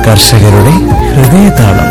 കർഷകരുടെ ഹൃദയതാളം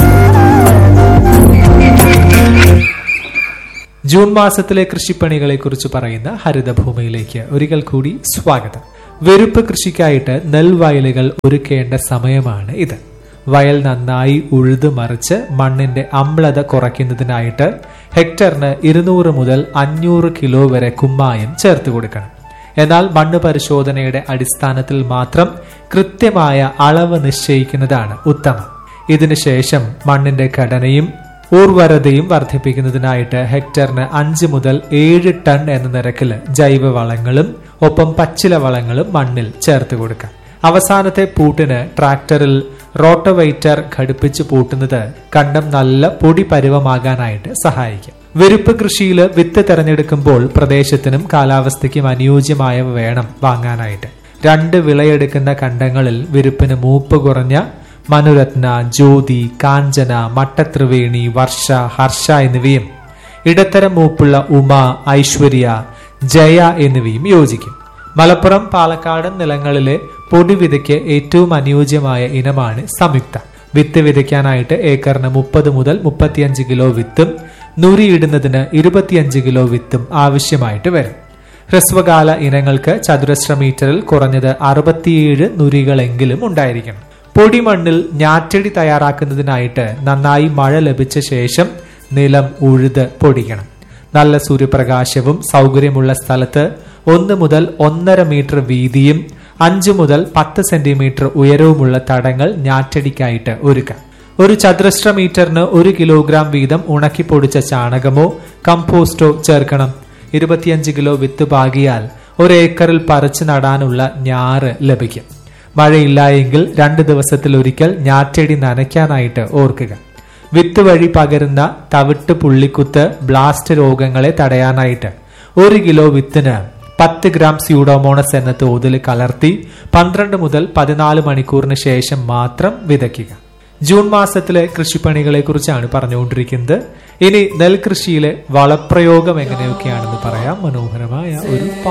ജൂൺ മാസത്തിലെ കൃഷിപ്പണികളെ കുറിച്ച് പറയുന്ന ഹരിതഭൂമിയിലേക്ക് ഒരിക്കൽ കൂടി സ്വാഗതം വെരുപ്പ് കൃഷിക്കായിട്ട് നെൽവയലുകൾ ഒരുക്കേണ്ട സമയമാണ് ഇത് വയൽ നന്നായി ഉഴുതു മറിച്ച് മണ്ണിന്റെ അമ്ലത കുറയ്ക്കുന്നതിനായിട്ട് ഹെക്ടറിന് ഇരുന്നൂറ് മുതൽ അഞ്ഞൂറ് കിലോ വരെ കുമ്മായം ചേർത്ത് കൊടുക്കണം എന്നാൽ മണ്ണ് പരിശോധനയുടെ അടിസ്ഥാനത്തിൽ മാത്രം കൃത്യമായ അളവ് നിശ്ചയിക്കുന്നതാണ് ഉത്തമം ഇതിനുശേഷം മണ്ണിന്റെ ഘടനയും ഊർവരതയും വർദ്ധിപ്പിക്കുന്നതിനായിട്ട് ഹെക്ടറിന് അഞ്ച് മുതൽ ഏഴ് ടൺ എന്ന നിരക്കിൽ ജൈവ വളങ്ങളും ഒപ്പം പച്ചില വളങ്ങളും മണ്ണിൽ ചേർത്ത് കൊടുക്കാം അവസാനത്തെ പൂട്ടിന് ട്രാക്ടറിൽ റോട്ടോവൈറ്റർ ഘടിപ്പിച്ച് പൂട്ടുന്നത് കണ്ടം നല്ല പൊടി പരുവമാകാനായിട്ട് സഹായിക്കും വെരുപ്പ് കൃഷിയിൽ വിത്ത് തെരഞ്ഞെടുക്കുമ്പോൾ പ്രദേശത്തിനും കാലാവസ്ഥയ്ക്കും അനുയോജ്യമായവ വേണം വാങ്ങാനായിട്ട് രണ്ട് വിളയെടുക്കുന്ന കണ്ടങ്ങളിൽ വിരുപ്പിന് മൂപ്പ് കുറഞ്ഞ മനുരത്ന ജ്യോതി കാഞ്ചന മട്ടത്രിവേണി വർഷ ഹർഷ എന്നിവയും ഇടത്തരം മൂപ്പുള്ള ഉമ ഐശ്വര്യ ജയ എന്നിവയും യോജിക്കും മലപ്പുറം പാലക്കാട് നിലങ്ങളിലെ പൊടി വിതയ്ക്ക് ഏറ്റവും അനുയോജ്യമായ ഇനമാണ് സംയുക്ത വിത്ത് വിതയ്ക്കാനായിട്ട് ഏക്കറിന് മുപ്പത് മുതൽ മുപ്പത്തിയഞ്ച് കിലോ വിത്തും നുരിയിടുന്നതിന് ഇരുപത്തിയഞ്ച് കിലോ വിത്തും ആവശ്യമായിട്ട് വരും ഹ്രസ്വകാല ഇനങ്ങൾക്ക് ചതുരശ്ര മീറ്ററിൽ കുറഞ്ഞത് അറുപത്തിയേഴ് നുരികളെങ്കിലും ഉണ്ടായിരിക്കണം പൊടിമണ്ണിൽ ഞാറ്റടി തയ്യാറാക്കുന്നതിനായിട്ട് നന്നായി മഴ ലഭിച്ച ശേഷം നിലം ഉഴുത് പൊടിക്കണം നല്ല സൂര്യപ്രകാശവും സൗകര്യമുള്ള സ്ഥലത്ത് ഒന്ന് മുതൽ ഒന്നര മീറ്റർ വീതിയും അഞ്ച് മുതൽ പത്ത് സെന്റിമീറ്റർ ഉയരവുമുള്ള തടങ്ങൾ ഞാറ്റടിക്കായിട്ട് ഒരുക്കാം ഒരു ചതുരശ്ര മീറ്ററിന് ഒരു കിലോഗ്രാം വീതം ഉണക്കി പൊടിച്ച ചാണകമോ കമ്പോസ്റ്റോ ചേർക്കണം ഇരുപത്തിയഞ്ച് കിലോ വിത്ത് പാകിയാൽ ഒരു ഏക്കറിൽ പറിച്ചു നടാനുള്ള ഞാറ് ലഭിക്കും മഴയില്ല എങ്കിൽ രണ്ട് ദിവസത്തിൽ ഒരിക്കൽ ഞാറ്റടി നനയ്ക്കാനായിട്ട് ഓർക്കുക വിത്ത് വഴി പകരുന്ന തവിട്ട് പുള്ളിക്കുത്ത് ബ്ലാസ്റ്റ് രോഗങ്ങളെ തടയാനായിട്ട് ഒരു കിലോ വിത്തിന് പത്ത് ഗ്രാം സ്യൂഡോമോണസ് എന്ന തോതിൽ കലർത്തി പന്ത്രണ്ട് മുതൽ പതിനാല് മണിക്കൂറിന് ശേഷം മാത്രം വിതയ്ക്കുക ജൂൺ മാസത്തിലെ കൃഷിപ്പണികളെ കുറിച്ചാണ് പറഞ്ഞുകൊണ്ടിരിക്കുന്നത് ഇനി നെൽകൃഷിയിലെ വളപ്രയോഗം എങ്ങനെയൊക്കെയാണെന്ന് പറയാം മനോഹരമായ ഒരു